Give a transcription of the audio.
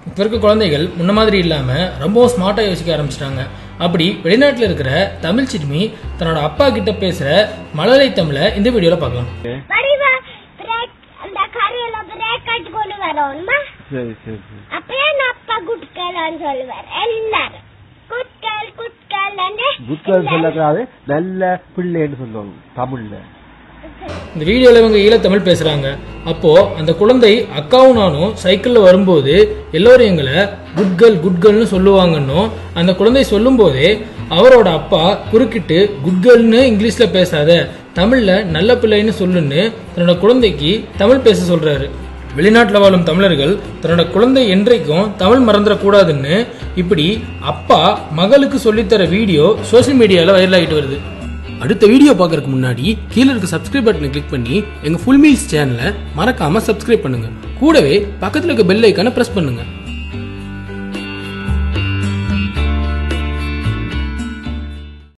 இப்போ இருக்க குழந்தைகள் முன்ன மாதிரி இல்லாமல் ரொம்பவும் ஸ்மார்ட்டாக யோசிக்க ஆரம்பிச்சிட்டாங்க அப்படி வெளிநாட்டில் இருக்கிற தமிழ் சிறுமி தன்னோட அப்பா கிட்ட பேசுகிற மழலை தமிழை இந்த வீடியோவில் பார்க்கலாம் வடிவா பிரேக் அந்த கரையில பிரேக் கட்டுக்கொண்டு வரணுமா சரி சரி சரி அப்படியே நான் அப்பா குட்கலான்னு சொல்லுவார் எல்லாரும் குட்கல் குட்கல் புத்தகம் சொல்லக்கூடாது நல்ல பிள்ளைன்னு சொல்லணும் தமிழ்ல இந்த வீடியோவில் இவங்க ஈழத்தமிழ் பேசுகிறாங்க அப்போது அந்த குழந்தை அக்காவும் நானும் சைக்கிளில் வரும்போது எல்லோரும் எங்களை குட் கேர்ள் குட் கேர்ள்னு சொல்லுவாங்கன்னும் அந்த குழந்தை சொல்லும்போதே அவரோட அப்பா குறுக்கிட்டு குட் கேர்ள்னு இங்கிலீஷில் பேசாத தமிழில் நல்ல பிள்ளைன்னு சொல்லுன்னு தன்னோட குழந்தைக்கு தமிழ் பேச சொல்கிறாரு வெளிநாட்டில் வாழும் தமிழர்கள் தன்னோட குழந்தை என்றைக்கும் தமிழ் மறந்துடக்கூடாதுன்னு இப்படி அப்பா மகளுக்கு சொல்லித்தர வீடியோ சோஷியல் மீடியாவில் வைரல் ஆகிட்டு வருது அடுத்த வீடியோ பார்க்கறதுக்கு முன்னாடி கீழே இருக்க சப்ஸ்கிரைப் பட்டனை கிளிக் பண்ணி எங்க ஃபுல் மீல்ஸ் சேனலை மறக்காம சப்ஸ்கிரைப் பண்ணுங்க கூடவே பக்கத்துல இருக்க பெல் ஐக்கானை பிரஸ் பண்ணுங்க